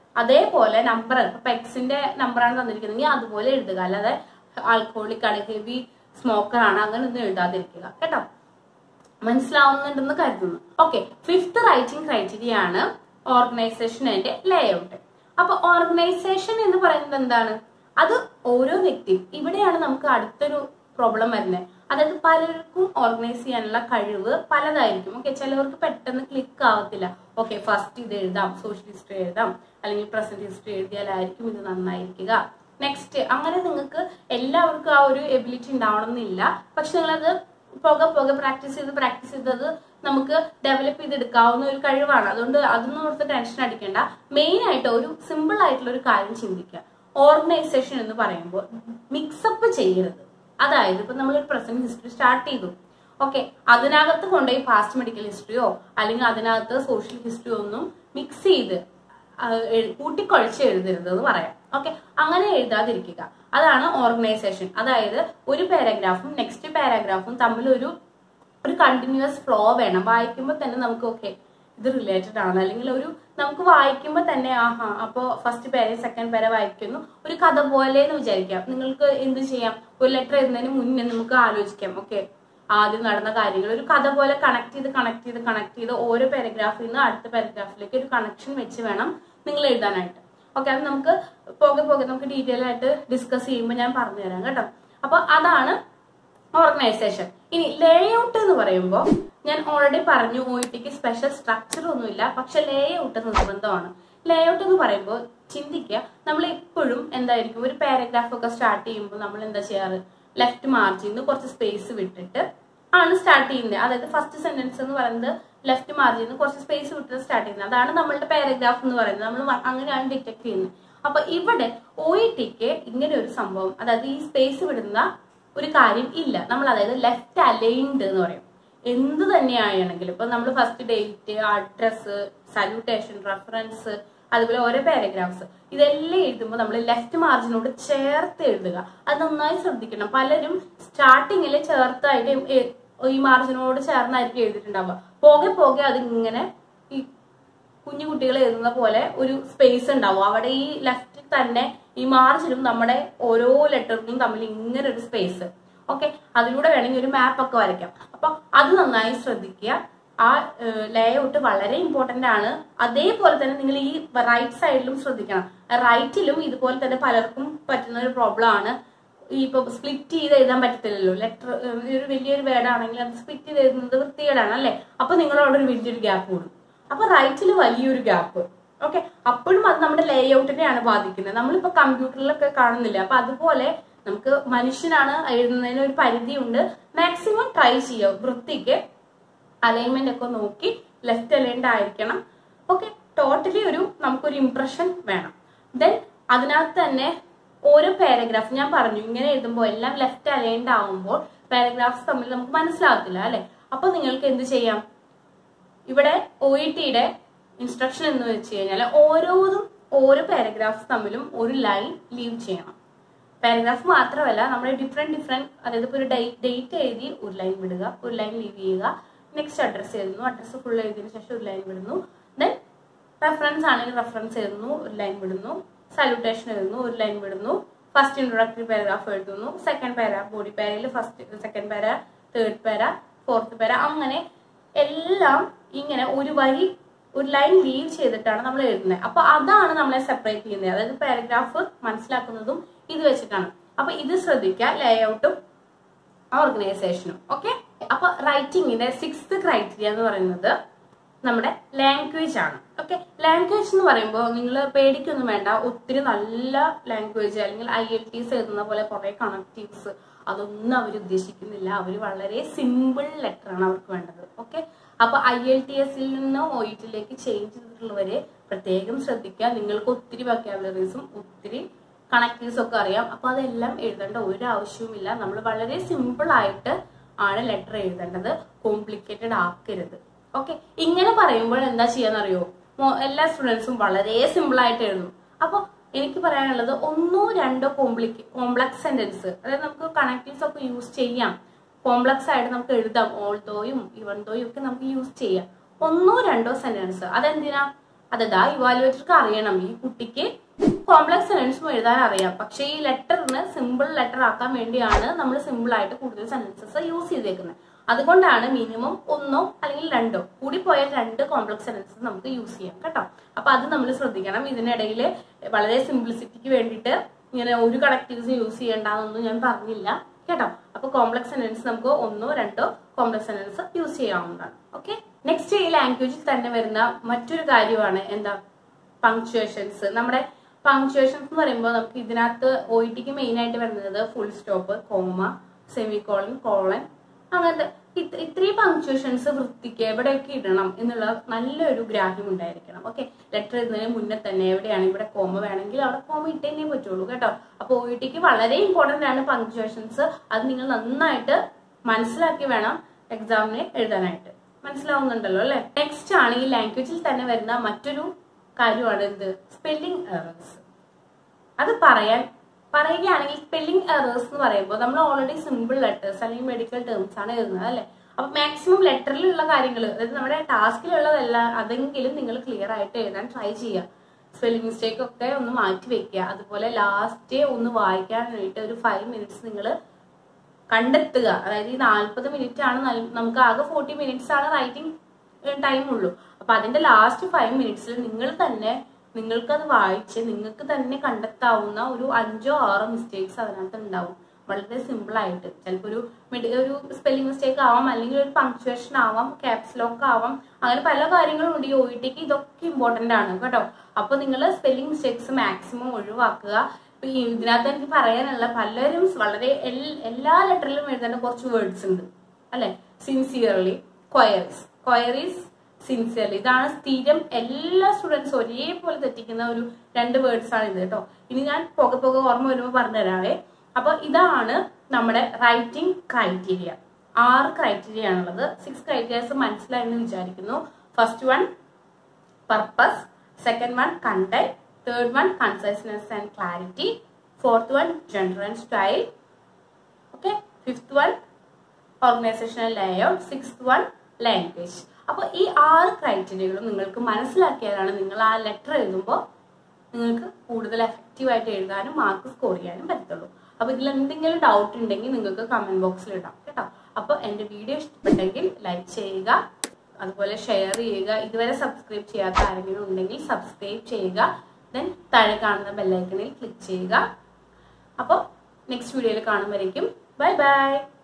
അതേപോലെ നമ്പർ ഇപ്പൊ പെക്സിന്റെ നമ്പറാണ് തന്നിരിക്കുന്നതെങ്കിൽ അതുപോലെ എഴുതുക അല്ലാതെ ആൽക്കോളിക് ആണ് ഹെവി സ്മോക്കർ ആണ് അങ്ങനെ ഒന്നും എഴുതാതിരിക്കുക കേട്ടോ മനസ്സിലാവുന്നുണ്ടെന്ന് കരുതുന്നു ഓക്കെ ഫിഫ്ത്ത് റൈറ്റിംഗ് ക്രൈറ്റീരിയ ആണ് ഓർഗനൈസേഷൻ ആൻഡ് ലേ ഔട്ട് അപ്പൊ ഓർഗനൈസേഷൻ എന്ന് പറയുന്നത് എന്താണ് അത് ഓരോ വ്യക്തിയും ഇവിടെയാണ് നമുക്ക് അടുത്തൊരു പ്രോബ്ലം വരുന്നത് അതായത് പലർക്കും ഓർഗനൈസ് ചെയ്യാനുള്ള കഴിവ് പലതായിരിക്കും ഓക്കെ ചിലവർക്ക് പെട്ടെന്ന് ക്ലിക്ക് ആവത്തില്ല ഓക്കെ ഫസ്റ്റ് ഇത് എഴുതാം സോഷ്യൽ ഹിസ്റ്ററി എഴുതാം അല്ലെങ്കിൽ പ്രസന്റ് ഹിസ്റ്ററി എഴുതിയാലായിരിക്കും ഇത് നന്നായിരിക്കുക നെക്സ്റ്റ് അങ്ങനെ നിങ്ങൾക്ക് എല്ലാവർക്കും ആ ഒരു എബിലിറ്റി ഉണ്ടാവണം എന്നില്ല പക്ഷെ നിങ്ങളത് പോകെ പോകെ പ്രാക്ടീസ് ചെയ്ത് പ്രാക്ടീസ് ചെയ്തത് നമുക്ക് ഡെവലപ്പ് ചെയ്തെടുക്കാവുന്ന ഒരു കഴിവാണ് അതുകൊണ്ട് അതൊന്നും ഓർത്ത് ടെൻഷൻ അടിക്കേണ്ട മെയിൻ ആയിട്ട് ഒരു സിമ്പിൾ ആയിട്ടുള്ള ഒരു കാര്യം ചിന്തിക്കുക ഓർഗനൈസേഷൻ എന്ന് പറയുമ്പോൾ മിക്സപ്പ് ചെയ്യരുത് അതായത് ഇപ്പൊ നമ്മൾ പ്രസന്റ് ഹിസ്റ്ററി സ്റ്റാർട്ട് ചെയ്തു ഓക്കെ അതിനകത്ത് കൊണ്ടുപോയി പാസ്റ്റ് മെഡിക്കൽ ഹിസ്റ്ററിയോ അല്ലെങ്കിൽ അതിനകത്ത് സോഷ്യൽ ഹിസ്റ്ററിയോ ഒന്നും മിക്സ് ചെയ്ത് ആ, എഴു- കൂട്ടിക്കുഴച്ച് എഴുതരുത് എന്ന് പറയാം ഓക്കെ അങ്ങനെ എഴുതാതിരിക്കുക അതാണ് ഓർഗനൈസേഷൻ അതായത് ഒരു പാരാഗ്രാഫും നെക്സ്റ്റ് പാരാഗ്രാഫും തമ്മിൽ ഒരു ഒരു കണ്ടിന്യൂസ് ഫ്ലോ വേണം വായിക്കുമ്പോൾ തന്നെ നമുക്ക് ഓക്കെ ഇത് റിലേറ്റഡ് ആണ് അല്ലെങ്കിൽ ഒരു നമുക്ക് വായിക്കുമ്പോൾ തന്നെ ആഹാ അപ്പോൾ ഫസ്റ്റ് പേര സെക്കൻഡ് പേര വായിക്കുന്നു ഒരു കഥ പോലെ എന്ന് വിചാരിക്കാം നിങ്ങൾക്ക് എന്ത് ചെയ്യാം ഒരു ലെറ്റർ എഴുതുന്നതിന് മുന്നേ നമുക്ക് ആലോചിക്കാം ഓക്കെ ആദ്യം നടന്ന കാര്യങ്ങൾ ഒരു കഥ പോലെ കണക്ട് ചെയ്ത് കണക്ട് ചെയ്ത് കണക്ട് ചെയ്ത് ഓരോ പാരഗ്രാഫിൽ നിന്ന് അടുത്ത പാരഗ്രാഫിലേക്ക് ഒരു കണക്ഷൻ വെച്ച് വേണം നിങ്ങൾ എഴുതാനായിട്ട് ഓക്കെ അത് നമുക്ക് പോകെ പോകെ നമുക്ക് ഡീറ്റെയിൽ ആയിട്ട് ഡിസ്കസ് ചെയ്യുമ്പോൾ ഞാൻ പറഞ്ഞു തരാം കേട്ടോ അപ്പൊ അതാണ് ഓർഗനൈസേഷൻ ഇനി ലേ ഔട്ട് എന്ന് പറയുമ്പോൾ ഞാൻ ഓൾറെഡി പറഞ്ഞു ഒ ടിക്ക് സ്പെഷ്യൽ സ്ട്രക്ചർ ഒന്നുമില്ല പക്ഷെ ലേ ഔട്ട് നിർബന്ധമാണ് ലേ ഔട്ട് എന്ന് പറയുമ്പോൾ ചിന്തിക്കുക നമ്മൾ എപ്പോഴും എന്തായിരിക്കും ഒരു പാരഗ്രാഫ് ഒക്കെ സ്റ്റാർട്ട് ചെയ്യുമ്പോൾ നമ്മൾ എന്താ ചെയ്യാറ് ലെഫ്റ്റ് മാർജിൽ നിന്ന് കുറച്ച് സ്പേസ് വിട്ടിട്ട് ആണ് സ്റ്റാർട്ട് ചെയ്യുന്നത് അതായത് ഫസ്റ്റ് സെന്റൻസ് എന്ന് പറയുന്നത് ലെഫ്റ്റ് മാർജിൽ നിന്ന് കുറച്ച് സ്പേസ് വിട്ടിട്ട് സ്റ്റാർട്ട് ചെയ്യുന്നത് അതാണ് നമ്മളുടെ പാരഗ്രാഫ് എന്ന് പറയുന്നത് നമ്മൾ അങ്ങനെയാണ് ഡിറ്റക്ട് ചെയ്യുന്നത് അപ്പൊ ഇവിടെ ഒ ഇ ടിക്ക് ഇങ്ങനെ ഒരു സംഭവം അതായത് ഈ സ്പേസ് വിടുന്ന ഒരു കാര്യം ഇല്ല നമ്മൾ അതായത് ലെഫ്റ്റ് അലൈൻഡ് എന്ന് പറയും എന്ത് തന്നെയാണെങ്കിലും ഇപ്പൊ നമ്മൾ first date address salutation reference അതുപോലെ ഓരോ പാരഗ്രാഫ്സ് ഇതെല്ലാം എഴുതുമ്പോൾ നമ്മൾ ലെഫ്റ്റ് മാർജിനോട് ചേർത്ത് എഴുതുക അത് നന്നായി ശ്രദ്ധിക്കണം പലരും സ്റ്റാർട്ടിങ്ങിൽ ചേർത്തായിട്ട് എ- ഈ മാർജിനോട് ചേർന്നായിരിക്കും എഴുതിയിട്ടുണ്ടാവുക പോകെ പോകെ അതിങ്ങനെ ഈ കുഞ്ഞു കുട്ടികൾ എഴുതുന്ന പോലെ ഒരു സ്പേസ് ഉണ്ടാവും അവിടെ ഈ ലെഫ്റ്റിൽ തന്നെ ഈ മാർജിനും നമ്മുടെ ഓരോ ലെറ്ററിനും തമ്മിൽ ഇങ്ങനെ ഒരു സ്പേസ് ഓക്കെ അതിലൂടെ വേണമെങ്കിൽ ഒരു മാപ്പ് ഒക്കെ വരയ്ക്കാം അപ്പൊ അത് നന്നായി ശ്രദ്ധിക്കുക ആ ലേ ഔട്ട് വളരെ ഇമ്പോർട്ടന്റ് ആണ് അതേപോലെ തന്നെ നിങ്ങൾ ഈ റൈറ്റ് സൈഡിലും ശ്രദ്ധിക്കണം റൈറ്റിലും ഇതുപോലെ തന്നെ പലർക്കും പറ്റുന്ന ഒരു പ്രോബ്ലം ആണ് ഈ ഇപ്പൊ സ്പ്ലിറ്റ് ചെയ്ത് എഴുതാൻ പറ്റത്തില്ലല്ലോ ലെറ്റർ ഒരു വലിയൊരു വേർഡ് ആണെങ്കിൽ അത് സ്പ്ലിറ്റ് ചെയ്ത് എഴുതുന്നത് വൃത്തികേടാണ് അല്ലേ അപ്പൊ നിങ്ങളവിടെ ഒരു വലിയൊരു ഗ്യാപ്പ് കൂടും അപ്പൊ റൈറ്റിൽ വലിയൊരു ഗ്യാപ്പ് ഓക്കെ അപ്പോഴും അത് നമ്മുടെ ലേ ഔട്ടിനെയാണ് ബാധിക്കുന്നത് നമ്മളിപ്പോ കമ്പ്യൂട്ടറിലൊക്കെ കാണുന്നില്ല അപ്പൊ അതുപോലെ നമുക്ക് മനുഷ്യനാണ് എഴുതുന്നതിന് ഒരു പരിധിയുണ്ട് മാക്സിമം ട്രൈ ചെയ്യുക വൃത്തിക്ക് അലൈൻമെന്റ് ഒക്കെ നോക്കി ലെഫ്റ്റ് അലൈൻഡ് ആയിരിക്കണം ഓക്കെ ടോട്ടലി ഒരു നമുക്കൊരു ഇംപ്രഷൻ വേണം ദെൻ അതിനകത്ത് തന്നെ ഓരോ പാരഗ്രാഫ് ഞാൻ പറഞ്ഞു ഇങ്ങനെ എഴുതുമ്പോൾ എല്ലാം ലെഫ്റ്റ് അലൈൻഡ് ആവുമ്പോൾ പാരഗ്രാഫ്സ് തമ്മിൽ നമുക്ക് മനസ്സിലാകത്തില്ല അല്ലെ അപ്പൊ നിങ്ങൾക്ക് എന്ത് ചെയ്യാം ഇവിടെ ഒ ഇ ടിയുടെ ഇൻസ്ട്രക്ഷൻ എന്ന് വെച്ച് കഴിഞ്ഞാൽ ഓരോന്നും ഓരോ പാരഗ്രാഫ്സ് തമ്മിലും ഒരു ലൈൻ ലീവ് ചെയ്യണം പാരഗ്രാഫ് മാത്രമല്ല നമ്മൾ ഡിഫറെന്റ് ഡിഫറെന്റ് അതായത് ഇപ്പോൾ ഒരു ഡേറ്റ് എഴുതി ഒരു ലൈൻ വിടുക ഒരു ലൈൻ ലീവ് ചെയ്യുക നെക്സ്റ്റ് അഡ്രസ്സ് എഴുതുന്നു അഡ്രസ്സ് ഫുൾ എഴുതിയതിനു ശേഷം ഒരു ലൈൻ വിടുന്നു ദെൻ റെഫറൻസ് ആണെങ്കിൽ റെഫറൻസ് എഴുതുന്നു ഒരു ലൈൻ വിടുന്നു സല്യൂട്ടേഷൻ എഴുതുന്നു ഒരു ലൈൻ വിടുന്നു ഫസ്റ്റ് ഇൻട്രൊഡക്ടറി പാരഗ്രാഫ് എഴുതുന്നു സെക്കൻഡ് പാര ബോഡി പാരയിൽ first second para third para fourth para അങ്ങനെ എല്ലാം ഇങ്ങനെ ഒരു വരി ഒരു ലൈൻ ലീവ് ചെയ്തിട്ടാണ് നമ്മൾ എഴുതുന്നത് അപ്പൊ അതാണ് നമ്മളെ സെപ്പറേറ്റ് ചെയ്യുന്നത് അതായത് പാരഗ്രാഫ് മനസ്സിലാക്കുന്നതും ഇത് വെച്ചിട്ടാണ് അപ്പൊ ഇത് ശ്രദ്ധിക്കുക ലേ ഔട്ടും ഓർഗനൈസേഷനും ഓക്കെ അപ്പൊ റൈറ്റിംഗിന്റെ സിക്സ്ത് ക്രൈറ്റീരിയ എന്ന് പറയുന്നത് നമ്മുടെ ലാംഗ്വേജ് ആണ് ഓക്കെ ലാംഗ്വേജ് എന്ന് പറയുമ്പോൾ നിങ്ങൾ പേടിക്കൊന്നും വേണ്ട ഒത്തിരി നല്ല ലാംഗ്വേജ് അല്ലെങ്കിൽ ഐ എൽ ടി എസ് എഴുതുന്ന പോലെ കുറെ കണക്റ്റീവ്സ് അതൊന്നും അവർ ഉദ്ദേശിക്കുന്നില്ല അവർ വളരെ സിമ്പിൾ ലെറ്റർ ആണ് അവർക്ക് വേണ്ടത് ഓക്കെ അപ്പൊ ഐ എൽ ടി എസിൽ നിന്ന് ഒ ഇ ടിയിലേക്ക് ചേഞ്ച് ചെയ്തിട്ടുള്ളവരെ പ്രത്യേകം ശ്രദ്ധിക്കുക നിങ്ങൾക്ക് ഒത്തിരി വൊക്കാബുലറീസും ഒത്തിരി കണക്റ്റീവ്സ് ഒക്കെ അറിയാം അപ്പൊ അതെല്ലാം എഴുതേണ്ട ഒരു ആവശ്യവുമില്ല നമ്മൾ വളരെ സിമ്പിൾ ആയിട്ട് ആണ് ലെറ്റർ എഴുതേണ്ടത് കോംപ്ലിക്കേറ്റഡ് ആക്കരുത് ഓക്കെ ഇങ്ങനെ പറയുമ്പോൾ എന്താ ചെയ്യാന്നറിയോ മോ- എല്ലാ സ്റ്റുഡൻസും വളരെ സിമ്പിൾ ആയിട്ട് എഴുതും അപ്പൊ എനിക്ക് പറയാനുള്ളത് ഒന്നോ രണ്ടോ കോംപ്ലിക്കേ കോംപ്ലക്സ് സെന്റൻസ് അതായത് നമുക്ക് കണക്റ്റീവ്സ് ഒക്കെ യൂസ് ചെയ്യാം കോംപ്ലക്സ് ആയിട്ട് നമുക്ക് എഴുതാം ഓൾദോയും ഇവൺദോയും ഒക്കെ നമുക്ക് യൂസ് ചെയ്യാം ഒന്നോ രണ്ടോ സെന്റൻസ് അതെന്തിനാ അതാ ഇവാലുവേറ്റർക്ക് അറിയണം ഈ കുട്ടിക്ക് കോംപ്ലക്സ് സെന്റൻസും എഴുതാൻ അറിയാം പക്ഷെ ഈ ലെറ്ററിന് സിമ്പിൾ ലെറ്റർ ആക്കാൻ വേണ്ടിയാണ് നമ്മൾ സിമ്പിൾ ആയിട്ട് കൂടുതൽ സെന്റൻസസ് യൂസ് ചെയ്തേക്കുന്നത് അതുകൊണ്ടാണ് മിനിമം ഒന്നോ അല്ലെങ്കിൽ രണ്ടോ കൂടി പോയാൽ രണ്ട് കോംപ്ലക്സ് സെന്റൻസസ് നമുക്ക് യൂസ് ചെയ്യാം കേട്ടോ അപ്പൊ അത് നമ്മൾ ശ്രദ്ധിക്കണം ഇതിനിടയിൽ വളരെ സിംപ്ലിസിറ്റിക്ക് വേണ്ടിയിട്ട് ഇങ്ങനെ ഒരു കണക്റ്റീവ്സ് യൂസ് ചെയ്യേണ്ടെന്നൊന്നും ഞാൻ പറഞ്ഞില്ല കേട്ടോ അപ്പൊ കോംപ്ലക്സ് സെന്റൻസ് നമുക്ക് ഒന്നോ രണ്ടോ കോംപ്ലക്സ് സെന്റൻസ് യൂസ് ചെയ്യാവുന്നതാണ് ഓക്കെ നെക്സ്റ്റ് ഈ ലാംഗ്വേജിൽ തന്നെ വരുന്ന മറ്റൊരു കാര്യമാണ് എന്താ പങ്ക്ച്വേഷൻസ് നമ്മുടെ പങ്ക്ച്വേഷൻസ് എന്ന് പറയുമ്പോൾ നമുക്ക് ഇതിനകത്ത് ഒ ഇ ടിക്ക് മെയിൻ ആയിട്ട് വരുന്നത് full stop comma semicolon colon അങ്ങനത്തെ ഇത് ഇത്രയും പങ്ക്ച്വേഷൻസ് വൃത്തിക്ക് എവിടെയൊക്കെ ഇടണം എന്നുള്ള നല്ലൊരു ഗ്രാഹ്യം ഉണ്ടായിരിക്കണം ഓക്കെ ലെറ്റർ ഇടുന്നതിന് മുന്നേ തന്നെ എവിടെയാണ് ഇവിടെ കോമ വേണമെങ്കിൽ അവിടെ കോമ ഇട്ടേ പറ്റുള്ളൂ കേട്ടോ അപ്പോൾ ഒ ഇ ടിക്ക് വളരെ ഇമ്പോർട്ടന്റ് ആണ് പങ്ക്ച്വേഷൻസ് അത് നിങ്ങൾ നന്നായിട്ട് മനസ്സിലാക്കി വേണം എക്സാമിന് എഴുതാനായിട്ട് മനസ്സിലാവുന്നുണ്ടല്ലോ അല്ലെ നെക്സ്റ്റ് ആണ് ഈ ലാംഗ്വേജിൽ തന്നെ വരുന്ന മറ്റൊരു കാര്യമാണ് എന്ത് സ്പെല്ലിംഗ് എറേഴ്സ് അത് പറയാൻ പറയുകയാണെങ്കിൽ സ്പെല്ലിംഗ് എറേഴ്സ് എന്ന് പറയുമ്പോൾ നമ്മൾ ഓൾറെഡി സിമ്പിൾ ലെറ്റേഴ്സ് അല്ലെങ്കിൽ മെഡിക്കൽ ടേംസ് ആണ് എഴുതുന്നത് അല്ലെ അപ്പൊ മാക്സിമം ലെറ്ററിലുള്ള കാര്യങ്ങൾ അതായത് നമ്മുടെ ടാസ്കിലുള്ളതല്ല അതെങ്കിലും നിങ്ങൾ ക്ലിയർ ആയിട്ട് എഴുതാൻ ട്രൈ ചെയ്യുക സ്പെല്ലിംഗ് മിസ്റ്റേക്ക് ഒക്കെ ഒന്ന് മാറ്റി വെക്കുക അതുപോലെ ലാസ്റ്റ് ഒന്ന് വായിക്കാൻ വേണ്ടിയിട്ട് ഒരു ഫൈവ് മിനിറ്റ്സ് നിങ്ങൾ കണ്ടെത്തുക അതായത് ഈ നാൽപ്പത് മിനിറ്റ് ആണ് നൽ- നമുക്ക് ആകെ ഫോർട്ടി മിനിറ്റ്സ് ആണ് റൈറ്റിംഗ് ടൈം ഉള്ളൂ അപ്പൊ അതിന്റെ ലാസ്റ്റ് ഫൈവ് മിനിറ്റ്സിൽ നിങ്ങൾ തന്നെ നിങ്ങൾക്കത് വായിച്ച് നിങ്ങൾക്ക് തന്നെ കണ്ടെത്താവുന്ന ഒരു അഞ്ചോ ആറോ മിസ്റ്റേക്സ് അതിനകത്ത് ഉണ്ടാവും വളരെ സിമ്പിൾ ആയിട്ട് ചിലപ്പോൾ ഒരു മിഡ- ഒരു സ്പെല്ലിംഗ് മിസ്റ്റേക്ക് ആവാം അല്ലെങ്കിൽ ഒരു പങ്ക്ച്വേഷൻ ആവാം ക്യാപ്സ് ലോക്ക് ആവാം അങ്ങനെ പല കാര്യങ്ങളും ഉണ്ട് ഈ ഒ ടിക്ക് ഇതൊക്കെ ഇമ്പോർട്ടന്റ് ആണ് കേട്ടോ അപ്പൊ നിങ്ങൾ സ്പെല്ലിംഗ് മിസ്റ്റേക്സ് മാക്സിമം ഒഴിവാക്കുക ഇപ്പൊ ഈ ഇതിനകത്ത് എനിക്ക് പറയാനുള്ള പലരും വളരെ എൽ- എല്ലാ ലെറ്ററിലും എഴുതേണ്ട കുറച്ച് വേർഡ്സ് ഉണ്ട് അല്ലെ സിൻസിയർലി ക്വയറീസ് ക്വയറീസ് സിൻസിയർലി ഇതാണ് സ്ഥിരം എല്ലാ സ്റ്റുഡൻസും ഒരേപോലെ തെറ്റിക്കുന്ന ഒരു രണ്ട് വേർഡ്സ് ആണ് ഇത് കേട്ടോ ഇനി ഞാൻ പോകെ പോകെ ഓർമ്മ വരുമ്പോൾ പറഞ്ഞുതരാവേ അപ്പൊ ഇതാണ് നമ്മുടെ റൈറ്റിംഗ് ക്രൈറ്റീരിയ ആറ് ക്രൈറ്റീരിയ ആണുള്ളത് സിക്സ് ക്രൈറ്റീരിയസ് മനസ്സിലായെന്ന് വിചാരിക്കുന്നു first one purpose second one content third one conciseness and clarity fourth one gender and style okay fifth one organisational layout sixth one language അപ്പോൾ ഈ ആറ് ക്രൈറ്റീരിയകളും നിങ്ങൾക്ക് മനസ്സിലാക്കിയാലാണ് നിങ്ങൾ ആ ലെറ്റർ എഴുതുമ്പോൾ നിങ്ങൾക്ക് കൂടുതൽ എഫക്റ്റീവ് ആയിട്ട് എഴുതാനും മാർക്ക് സ്കോർ ചെയ്യാനും പറ്റത്തുള്ളൂ അപ്പോൾ ഇതിൽ എന്തെങ്കിലും ഡൗട്ട് ഉണ്ടെങ്കിൽ നിങ്ങൾക്ക് കമന്റ് ബോക്സിൽ ഇടാം കേട്ടോ അപ്പോൾ എൻ്റെ വീഡിയോ ഇഷ്ടപ്പെട്ടെങ്കിൽ ലൈക്ക് ചെയ്യുക അതുപോലെ ഷെയർ ചെയ്യുക ഇതുവരെ സബ്സ്ക്രൈബ് ചെയ്യാത്ത ആരെങ്കിലും ഉണ്ടെങ്കിൽ സബ്സ്ക്രൈബ് ചെയ്യുക ദെൻ താഴെ കാണുന്ന ബെല്ലൈക്കണിൽ ക്ലിക്ക് ചെയ്യുക അപ്പോൾ നെക്സ്റ്റ് വീഡിയോയിൽ കാണുമ്പോഴേക്കും ബൈ ബൈ